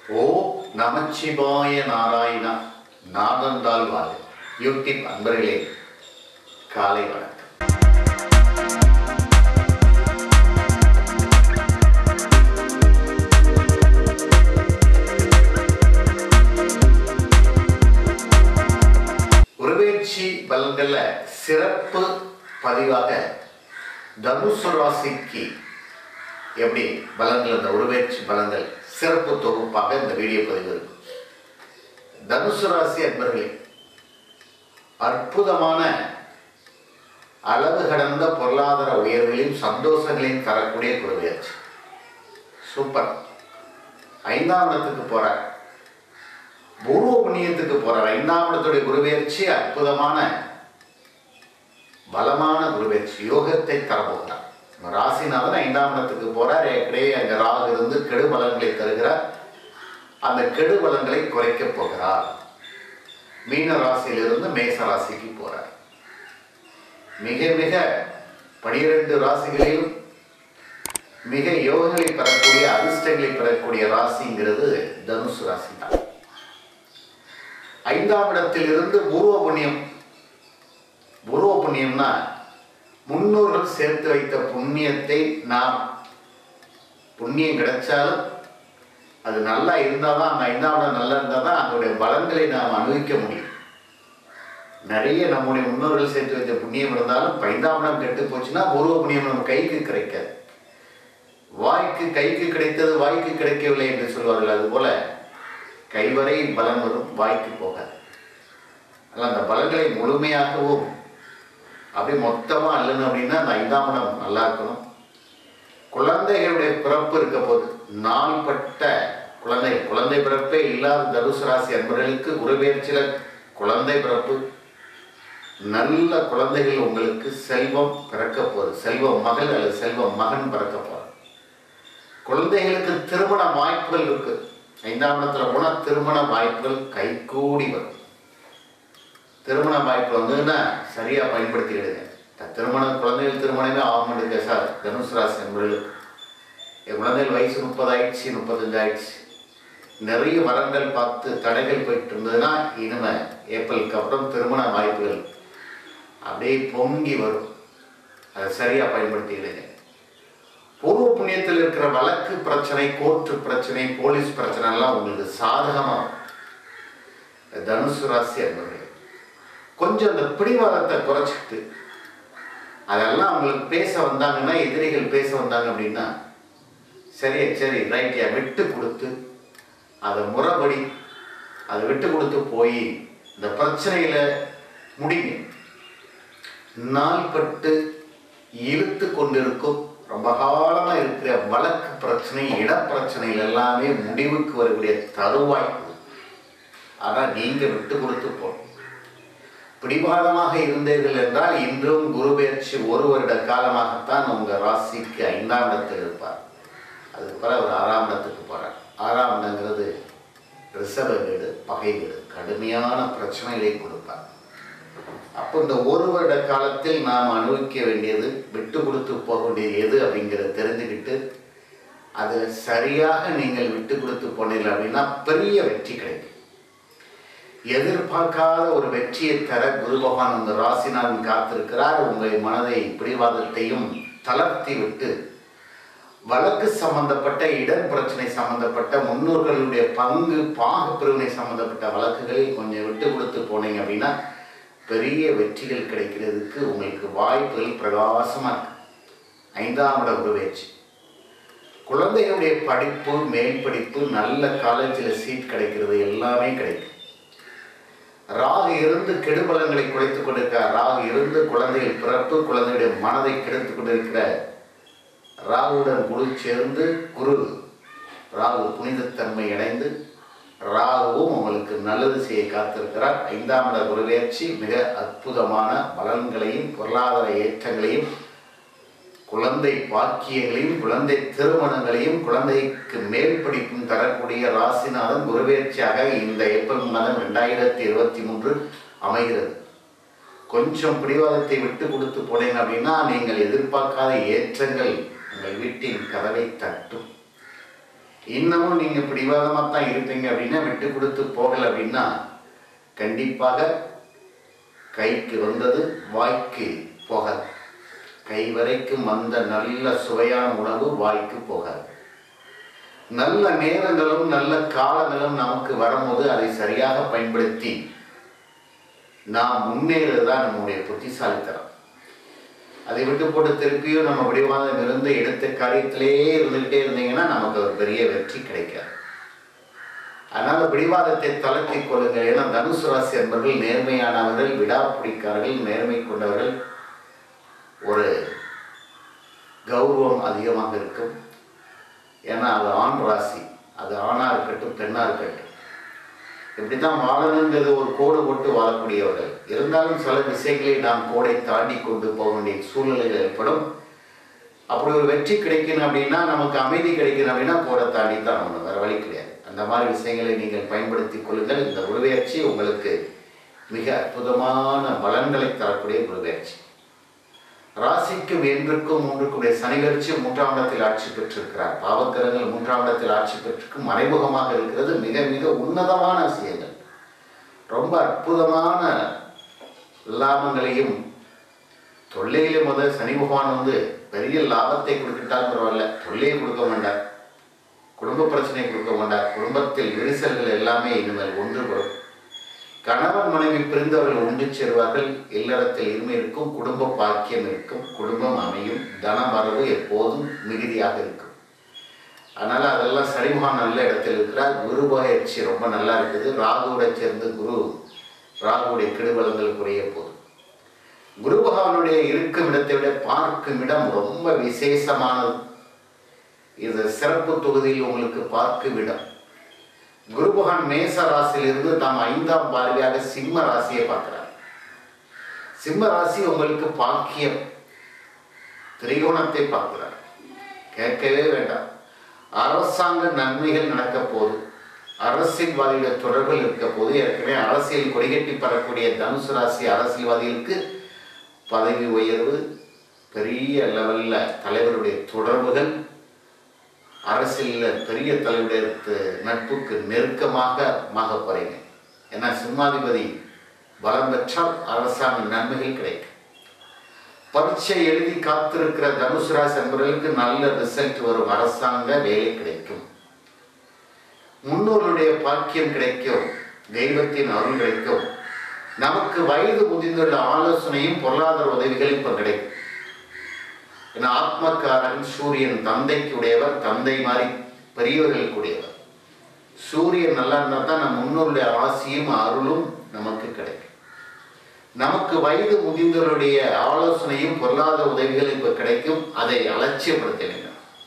ஓ நமச்சிவாய நாராயணா நாதந்தால் வாழ் யூடியூப் அன்பர்களே காலை வணக்கம் உருவேட்சி பலன்கள்ல சிறப்பு பதிவாக தனுசு ராசிக்கு எப்படி பலன்கள் இந்த உருவேட்சி பலன்கள் சிறப்பு தொகுப்பாக இந்த வீடியோ பதிவு இருக்கும் தனுசு ராசி அன்பர்களே அற்புதமான அளவு கடந்த பொருளாதார உயர்வுகளையும் சந்தோஷங்களையும் தரக்கூடிய குருவேற்சி சூப்பர் ஐந்தாம் இடத்துக்கு போற பூர்வ புண்ணியத்துக்கு போற ஐந்தாம் இடத்துடைய குருவேற்சி அற்புதமான பலமான குருவேற்சி யோகத்தை தரப்போகிறார் ராசிநாதன் ஐந்தாம் இடத்துக்கு போறார் ஏற்கனவே அங்க ராகு இருந்து கெடு பலன்களை தருகிறார் அந்த கெடு பலன்களை குறைக்கப் போகிறார் மீன ராசியிலிருந்து மேச ராசிக்கு போறார் மிக மிக பனிரெண்டு ராசிகளிலும் மிக யோகங்களை பெறக்கூடிய அதிர்ஷ்டங்களை பெறக்கூடிய ராசிங்கிறது தனுசு ராசி தான் ஐந்தாம் இடத்திலிருந்து பூர்வ புண்ணியம் பூர்வ புண்ணியம்னா முன்னோர்கள் சேர்த்து வைத்த புண்ணியத்தை நாம் புண்ணியம் கிடைச்சாலும் அது நல்லா இருந்தால் தான் அந்த ஐந்தாம் இடம் நல்லா இருந்தால் தான் அதனுடைய பலன்களை நாம் அனுபவிக்க முடியும் நிறைய நம்முடைய முன்னோர்கள் சேர்த்து வைத்த புண்ணியம் இருந்தாலும் இப்ப ஐந்தாம் இடம் கெட்டு போச்சுன்னா பூர்வ புண்ணியம் நம்ம கைக்கு கிடைக்காது வாய்க்கு கைக்கு கிடைத்தது வாய்க்கு கிடைக்கவில்லை என்று சொல்வார்கள் அதுபோல கைவரை பலன் வரும் வாய்க்கு போகாது அதனால் அந்த பலன்களை முழுமையாகவும் அப்படியே மொத்தமாக அல்லணும் அப்படின்னா அந்த ஐந்தாம் இடம் நல்லா இருக்கணும் குழந்தைகளுடைய பிறப்பு இருக்க போது நாள்பட்ட குழந்தை குழந்தை பிறப்பே இல்லாத தனுசு ராசி அன்பர்களுக்கு குருபெயர்ச்சியில குழந்தை பிறப்பு நல்ல குழந்தைகள் உங்களுக்கு செல்வம் பிறக்க போகுது செல்வம் மகள் அல்லது செல்வம் மகன் பிறக்க போகுது குழந்தைகளுக்கு திருமண வாய்ப்புகள் இருக்கு ஐந்தாம் இடத்துல போனா திருமண வாய்ப்புகள் கைகூடி வரும் திருமண வாய்ப்பு வந்துன்னா சரியா பயன்படுத்திக்கிடுங்க த- திருமண குழந்தைகள் திருமணமே ஆக மாட்டேங்க சார் தனுசு ராசி நண்பர்களுக்கு என் குழந்தைகள் வயசு முப்பது ஆயிடுச்சு முப்பத்தஞ்சு ஆயிடுச்சு நிறைய வரங்கள் பார்த்து தடைகள் போயிட்டு இருந்ததுன்னா இனிமே ஏப்ரலுக்கு அப்புறம் திருமண வாய்ப்புகள் அப்படியே பொங்கி வரும் அதை சரியா பயன்படுத்திக்கிடுங்க பூர்வ புண்ணியத்தில் இருக்கிற வழக்கு பிரச்சனை கோர்ட்டு பிரச்சனை போலீஸ் பிரச்சனை எல்லாம் உங்களுக்கு சாதகமா வரும். தனுசு ராசி என்பது கொஞ்சம் அந்த பிடிவாதத்தை குறைச்சிட்டு அதெல்லாம் அவங்களுக்கு பேச வந்தாங்கன்னா எதிரிகள் பேச வந்தாங்க அப்படின்னா சரி சரி ரைட்யா விட்டு கொடுத்து அதை முறைப்படி அதை விட்டு கொடுத்து போய் இந்த பிரச்சனையில முடிங்க நாள்பட்டு இழுத்து கொண்டிருக்கும் ரொம்ப காலமா இருக்கிற வழக்கு பிரச்சனை இடப்பிரச்சனைகள் எல்லாமே முடிவுக்கு வரக்கூடிய தருவாய் ஆனா நீங்க விட்டு கொடுத்து போகணும் பிடிவாதமாக இருந்தீர்கள் என்றால் இன்றும் குரு பெயர்ச்சி ஒரு வருட காலமாகத்தான் உங்க ராசிக்கு ஐந்தாம் இடத்தில் இருப்பார் அதுக்கு பிறகு அவர் ஆறாம் இடத்துக்கு போறார் ஆறாம் இடங்கிறது ரிஷப வீடு பகை வீடு கடுமையான பிரச்சனைகளை கொடுப்பார் அப்போ இந்த ஒரு வருட காலத்தில் நாம் அனுபவிக்க வேண்டியது விட்டு கொடுத்து போக வேண்டியது எது அப்படிங்கிறத தெரிஞ்சுக்கிட்டு அதை சரியாக நீங்கள் விட்டு கொடுத்து போனீர்கள் அப்படின்னா பெரிய வெற்றி கிடைக்கும் எதிர்பார்க்காத ஒரு வெற்றியை தர குரு பகவான் உங்கள் ராசிநாதன் காத்திருக்கிறார் உங்கள் மனதை பிடிவாதத்தையும் தளர்த்தி விட்டு வழக்கு சம்பந்தப்பட்ட இடம் பிரச்சனை சம்பந்தப்பட்ட முன்னோர்களுடைய பங்கு பாகு பிரிவினை சம்பந்தப்பட்ட வழக்குகளில் கொஞ்சம் விட்டு கொடுத்து போனீங்க அப்படின்னா பெரிய வெற்றிகள் கிடைக்கிறதுக்கு உங்களுக்கு வாய்ப்புகள் பிரகாசமா இருக்கு ஐந்தாம் இட உருவேச்சு குழந்தைகளுடைய படிப்பு மேல் படிப்பு நல்ல காலேஜில் சீட் கிடைக்கிறது எல்லாமே கிடைக்கும் ராகு இருந்து கெடுபலங்களை குறைத்துக் கொண்டிருக்கிறார் ராகு இருந்து குழந்தைகள் பிறப்பு குழந்தையுடைய மனதை கெடுத்துக் கொண்டிருக்கிற ராகுடன் குரு சேர்ந்து குரு ராகு புனிதத்தன்மை இணைந்து ராகுவும் உங்களுக்கு நல்லது செய்ய காத்திருக்கிறார் ஐந்தாம் இட குருவேற்சி மிக அற்புதமான பலன்களையும் பொருளாதார ஏற்றங்களையும் குழந்தை பாக்கியங்களையும் குழந்தை திருமணங்களையும் குழந்தைக்கு மேல் படிப்பும் தரக்கூடிய ராசிநாதன் குருவேற்சியாக இந்த ஏப்ரல் மாதம் ரெண்டாயிரத்தி இருபத்தி மூன்று அமைகிறது கொஞ்சம் பிடிவாதத்தை விட்டு கொடுத்து போனீங்க அப்படின்னா நீங்கள் எதிர்பார்க்காத ஏற்றங்கள் உங்கள் வீட்டின் கதவை தட்டும் இன்னமும் நீங்க பிடிவாதமா தான் இருப்பீங்க அப்படின்னா விட்டு கொடுத்து போகல அப்படின்னா கண்டிப்பாக கைக்கு வந்தது வாய்க்கு போகாது கை வரைக்கும் வந்த நல்ல சுவையான உணவு வாய்க்கு போகாது நல்ல நேரங்களும் நல்ல காலங்களும் நமக்கு வரும்போது அதை சரியாக பயன்படுத்தி நாம் முன்னேறதுதான் நம்முடைய புத்திசாலித்தனம் அதை விட்டு போட்டு திருப்பியும் நம்ம பிடிவாதம் இருந்து எடுத்த காரியத்திலேயே இருந்துகிட்டே இருந்தீங்கன்னா நமக்கு ஒரு பெரிய வெற்றி கிடைக்காது அதனால பிடிவாதத்தை தளர்த்திக் கொள்ளுங்கள் ஏன்னா தனுசு ராசி என்பவர்கள் நேர்மையானவர்கள் விடாப்பிடிக்காரர்கள் நேர்மை கொண்டவர்கள் ஒரு கௌரவம் அதிகமாக இருக்கும் ஏன்னா அது ஆண் ராசி அது ஆணா இருக்கட்டும் பெண்ணா இருக்கட்டும் இப்படித்தான் வாழணுங்கிறது ஒரு கோடு போட்டு வாழக்கூடியவர்கள் இருந்தாலும் சில விஷயங்களை நாம் கோடை தாண்டி கொண்டு போக வேண்டிய சூழ்நிலைகள் ஏற்படும் அப்படி ஒரு வெற்றி கிடைக்கணும் அப்படின்னா நமக்கு அமைதி கிடைக்கணும் அப்படின்னா கோடை தாண்டி தான் ஆகணும் வேற வழி கிடையாது அந்த மாதிரி விஷயங்களை நீங்கள் பயன்படுத்திக் கொள்ளுங்கள் இந்த உருவேற்சி உங்களுக்கு மிக அற்புதமான பலன்களை தரக்கூடிய உருவேற்சி ராசிக்கும் என்றுக்கும் மூன்றுக்குடைய சனிகரிச்சு மூன்றாம் இடத்தில் ஆட்சி பெற்றிருக்கிறார் பாவக்கிரகங்கள் மூன்றாம் இடத்தில் ஆட்சி பெற்றிருக்கும் மறைமுகமாக இருக்கிறது மிக மிக உன்னதமான விஷயங்கள் ரொம்ப அற்புதமான லாபங்களையும் தொல்லையிலே முதல் சனி பகவான் வந்து பெரிய லாபத்தை கொடுத்துட்டாலும் பரவாயில்ல தொல்லையை கொடுக்க வேண்டாம் குடும்ப பிரச்சனை கொடுக்க வேண்டாம் குடும்பத்தில் விரிசல்கள் எல்லாமே இனிமேல் ஒன்றுபடும் கணவன் மனைவி பிரிந்தவர்கள் ஒன்று சேருவார்கள் இல்லறத்தில் இருமை இருக்கும் குடும்ப பாக்கியம் இருக்கும் குடும்பம் அமையும் தன வரவு எப்போதும் மிகுதியாக இருக்கும் அதனால அதெல்லாம் சரிமுகம் நல்ல இடத்தில் இருக்கிறார் குரு பயிற்சி ரொம்ப நல்லா இருக்குது ராகுவோட சேர்ந்து குரு ராகுவுடைய கெடுபலங்கள் குறைய போகுது குரு பகவானுடைய இருக்கும் இடத்தை விட பார்க்கும் இடம் ரொம்ப விசேஷமானது இது சிறப்பு தொகுதியில் உங்களுக்கு பார்க்கும் இடம் குரு பகவான் மேச ராசியிலிருந்து தாம் ஐந்தாம் பார்வையாக சிம்ம ராசியை பார்க்கிறார் சிம்ம ராசி உங்களுக்கு பாக்கியம் திரிகோணத்தை பார்க்கிறார் கேட்கவே வேண்டாம் அரசாங்க நன்மைகள் நடக்க போகுது அரசியல்வாதிகள தொடர்பில் இருக்க போது ஏற்கனவே அரசியல் கொடிகட்டி பெறக்கூடிய தனுசு ராசி அரசியல்வாதிகளுக்கு பதவி உயர்வு பெரிய லெவல்ல தலைவருடைய தொடர்புகள் அரசியலில் பெரிய தலைவருடைய நட்புக்கு நெருக்கமாக மாக போறீங்க ஏன்னா சிம்மாதிபதி பலம் பெற்றால் அரசாங்க நன்மைகள் கிடைக்கும் பரீட்சை எழுதி காத்திருக்கிற தனுசு ராசி என்பவர்களுக்கு நல்ல ரிசல்ட் வரும் அரசாங்க வேலை கிடைக்கும் முன்னோருடைய பாக்கியம் கிடைக்கும் தெய்வத்தின் அருள் கிடைக்கும் நமக்கு வயது முதிர்ந்துள்ள ஆலோசனையும் பொருளாதார உதவிகளும் இப்போ கிடைக்கும் ஏன்னா ஆத்மக்காரன் சூரியன் தந்தைக்கு உடையவர் தந்தை மாதிரி பெரியவர்களுக்கு உடையவர் சூரியன் நல்லா இருந்தால் தான் நம்ம முன்னோருடைய ஆசியும் அருளும் நமக்கு கிடைக்கும் நமக்கு வயது முதிர்ந்தவருடைய ஆலோசனையும் பொருளாதார உதவிகளும் இப்போ கிடைக்கும் அதை அலட்சியப்படுத்த வேண்டும்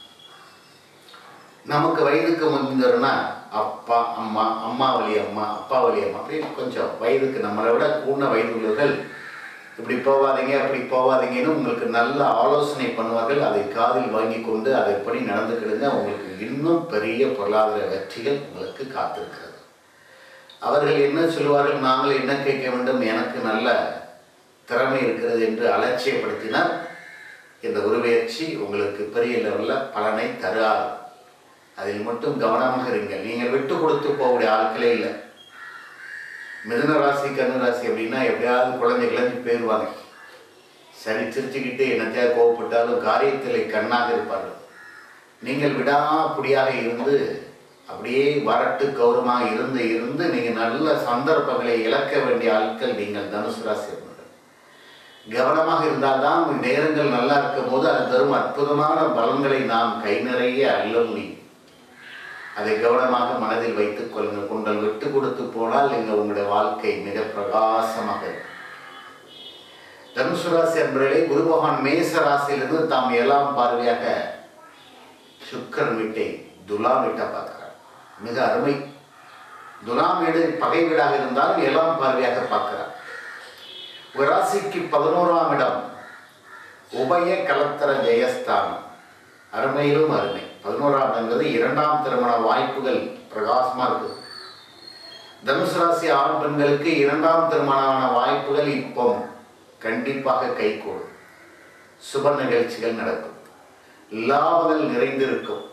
நமக்கு வயதுக்கு முதிர்ந்தவர்னா அப்பா அம்மா அம்மா வழி அம்மா அப்பா வழி அம்மா அப்படி கொஞ்சம் வயதுக்கு நம்மளை விட கூடின வயது உள்ளவர்கள் இப்படி போகாதீங்க அப்படி போகாதீங்கன்னு உங்களுக்கு நல்ல ஆலோசனை பண்ணுவார்கள் அதை காதில் வாங்கி கொண்டு அதைப்படி நடந்துக்கிடுங்க உங்களுக்கு இன்னும் பெரிய பொருளாதார வெற்றிகள் உங்களுக்கு காத்திருக்கிறது அவர்கள் என்ன சொல்லுவார்கள் நாங்கள் என்ன கேட்க வேண்டும் எனக்கு நல்ல திறமை இருக்கிறது என்று அலட்சியப்படுத்தினால் இந்த உருவெயர்ச்சி உங்களுக்கு பெரிய லெவலில் பலனை தராது அதில் மட்டும் கவனமாக இருங்கள் நீங்கள் விட்டு கொடுத்து போகக்கூடிய ஆட்களே இல்லை மிதுன ராசி கண்ணு ராசி அப்படின்னா எப்படியாவது குழந்தை கிளம்பி போயிடுவாங்க சரி சிரிச்சுக்கிட்டு என்னத்தையாவது கோவப்பட்டாலும் காரியத்தில் கண்ணாக இருப்பார்கள் நீங்கள் விடாப்புடியாக இருந்து அப்படியே வரட்டு கௌரவமாக இருந்து இருந்து நீங்கள் நல்ல சந்தர்ப்பங்களை இழக்க வேண்டிய ஆட்கள் நீங்கள் தனுசு ராசி என்பவர்கள். கவனமாக இருந்தால்தான் உங்கள் நேரங்கள் நல்லா இருக்கும் போது அது தரும் அற்புதமான பலன்களை நாம் கை நிறைய அள்ள முடியும் அதை கவனமாக மனதில் வைத்துக் கொள்ளுங்கள் உங்கள் விட்டு கொடுத்து போனால் நீங்கள் உங்களுடைய வாழ்க்கை மிக பிரகாசமாக இருக்கும் தனுசு ராசி என்பவர்களே குரு பகவான் மேச ராசியிலிருந்து தாம் ஏழாம் பார்வையாக சுக்கரன் வீட்டை துலாம் வீட்டை பார்க்கிறார் மிக அருமை துலாம் வீடு பகை வீடாக இருந்தாலும் ஏழாம் பார்வையாக பார்க்கிறார் ஒரு ராசிக்கு பதினோராம் இடம் உபய கலத்தர ஜெயஸ்தானம் அருமையிலும் அருமை பதினோராம் இடங்கிறது இரண்டாம் திருமண வாய்ப்புகள் பிரகாசமா இருக்குது தனுசு ராசி ஆண் பெண்களுக்கு இரண்டாம் திருமணமான வாய்ப்புகள் இப்போ கண்டிப்பாக கைகூடும் சுப நிகழ்ச்சிகள் நடக்கும் லாபங்கள் நிறைந்திருக்கும்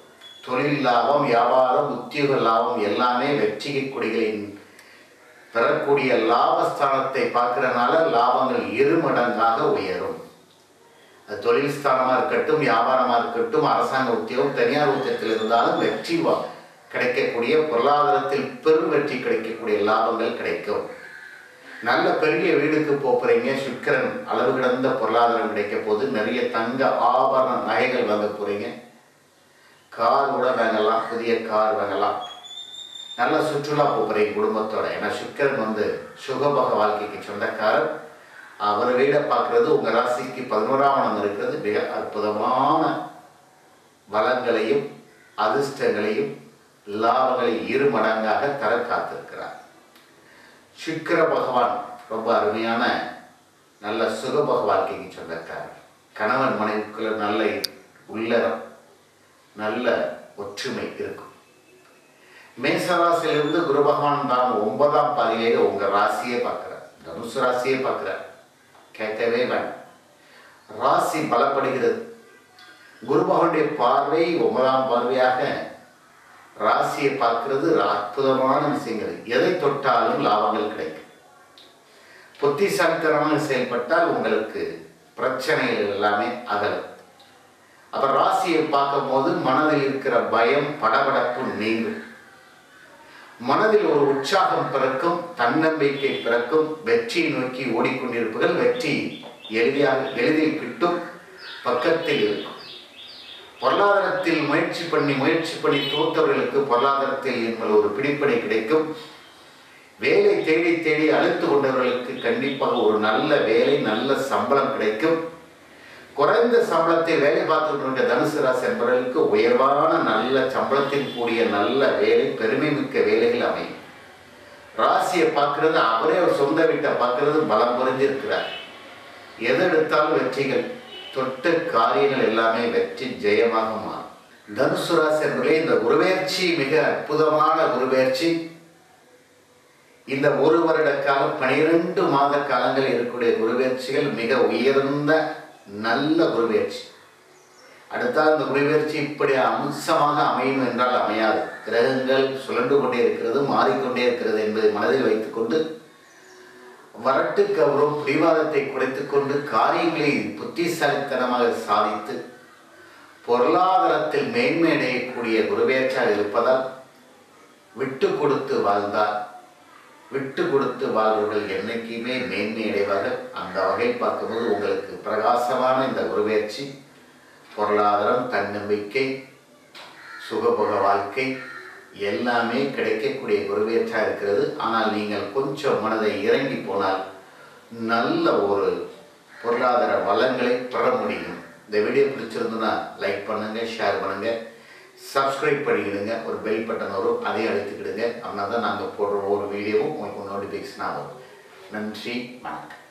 தொழில் லாபம் வியாபாரம் உத்தியோக லாபம் எல்லாமே வெற்றிகை கொடிகளின் பெறக்கூடிய லாபஸ்தானத்தை பார்க்கறனால லாபங்கள் இருமடங்காக உயரும் அது தொழில் ஸ்தானமாக இருக்கட்டும் வியாபாரமாக இருக்கட்டும் அரசாங்க உத்தியோகம் தனியார் உத்தியத்தில் இருந்தாலும் வெற்றி வா- கிடைக்கக்கூடிய பொருளாதாரத்தில் பெரும் வெற்றி கிடைக்கக்கூடிய லாபங்கள் கிடைக்கும் நல்ல பெரிய வீடுக்கு போகிறீங்க சுக்கிரன் அளவு கிடந்த பொருளாதாரம் கிடைக்க போது நிறைய தங்க ஆபரண நகைகள் வாங்க போகிறீங்க கார் கூட வாங்கலாம் புதிய கார் வாங்கலாம் நல்ல சுற்றுலா போகிறீங்க குடும்பத்தோட ஏன்னா சுக்கிரன் வந்து சுகபக வாழ்க்கைக்கு சொந்தக்காரர் அவர் வீடை பார்க்கறது உங்கள் ராசிக்கு பதினோராம் இடம் இருக்கிறது மிக அற்புதமான வளங்களையும் அதிர்ஷ்டங்களையும் லாபங்களை இரு மடங்காக தர காத்திருக்கிறார் சுக்கிர பகவான் ரொம்ப அருமையான நல்ல சுகபக வாழ்க்கைக்கு சொந்தக்காரர் கணவன் மனைவிக்குள்ள நல்ல உள்ளரம் நல்ல ஒற்றுமை இருக்கும் மேசராசியிலிருந்து குரு பகவான் தான் ஒன்பதாம் பாதியிலே உங்க ராசியை பார்க்கிறார் தனுசு ராசியை பார்க்கிறார் கேட்கவே வேண்டாம் ராசி பலப்படுகிறது குரு பகவானுடைய பார்வை ஒன்பதாம் பார்வையாக ராசியை பார்க்கிறது அற்புதமான விஷயங்கள் எதை தொட்டாலும் லாபங்கள் கிடைக்கும் புத்திசாலித்தனமாக செயல்பட்டால் உங்களுக்கு பிரச்சனைகள் எல்லாமே அகலும் அப்ப ராசியை பார்க்கும்போது மனதில் இருக்கிற பயம் படபடப்பு நீங்கும் மனதில் ஒரு உற்சாகம் பிறக்கும் தன்னம்பிக்கை பிறக்கும் வெற்றியை நோக்கி ஓடிக்கொண்டிருப்பீர்கள் வெற்றி எளிதாக எளிதில் கிட்டும் பக்கத்தில் இருக்கும் பொருளாதாரத்தில் முயற்சி பண்ணி முயற்சி பண்ணி தோற்றவர்களுக்கு பொருளாதாரத்தில் என்பது ஒரு பிடிப்படை கிடைக்கும் வேலை தேடி தேடி அழுத்து கொண்டவர்களுக்கு கண்டிப்பாக ஒரு நல்ல வேலை நல்ல சம்பளம் கிடைக்கும் குறைந்த சம்பளத்தை வேலை பார்த்துட்டு இருக்க தனுசு ராசி என்பவர்களுக்கு உயர்வான நல்ல சம்பளத்தின் கூடிய நல்ல வேலை பெருமை மிக்க வேலைகள் அமையும் ராசியை பார்க்கறது அவரே ஒரு சொந்த வீட்டை பார்க்கறது பலம் புரிஞ்சிருக்கிறார் எது எடுத்தாலும் வெற்றிகள் தொட்ட காரியங்கள் எல்லாமே வெற்றி ஜெயமாக மாறும் தனுசு ராசி என்பதிலே இந்த குருவேர்ச்சி மிக அற்புதமான குருவேர்ச்சி இந்த ஒரு வருட காலம் பனிரெண்டு மாத காலங்கள் இருக்கக்கூடிய குருவேர்ச்சிகள் மிக உயர்ந்த நல்ல குருவேர்ச்சி அடுத்தால் இந்த குருவேர்ச்சி இப்படி அம்சமாக அமையும் என்றால் அமையாது கிரகங்கள் சுழண்டு கொண்டே இருக்கிறது மாறிக்கொண்டே இருக்கிறது என்பதை மனதில் வைத்துக்கொண்டு வரட்டுக்கு அவரும் பிடிவாதத்தை குறைத்துக்கொண்டு காரியங்களை புத்திசாலித்தனமாக சாதித்து பொருளாதாரத்தில் மேன்மை அடையக்கூடிய குருவேற்றாக இருப்பதால் விட்டு கொடுத்து வாழ்ந்தால் விட்டு கொடுத்து வாழ்வர்கள் என்னைக்குமே மேன்மை அடைவார்கள் அந்த வகை பார்க்கும்போது உங்களுக்கு பிரகாசமான இந்த குருவேற்சி பொருளாதாரம் தன்னம்பிக்கை சுகபோக வாழ்க்கை எல்லாமே கிடைக்கக்கூடிய குருவேற்றா இருக்கிறது ஆனால் நீங்கள் கொஞ்சம் மனதை இறங்கி போனால் நல்ல ஒரு பொருளாதார வளங்களை பெற முடியும் இந்த வீடியோ பிடிச்சிருந்துன்னா லைக் பண்ணுங்க ஷேர் பண்ணுங்க சப்ஸ்கிரைப் பண்ணிக்கிடுங்க ஒரு பெல் பட்டன் வரும் அதையும் அழுத்திக்கிடுங்க அப்படின்னா தான் நாங்கள் போடுற ஒரு வீடியோவும் உங்களுக்கு நோட்டிஃபிகேஷனாக வரும் நன்றி வணக்கம்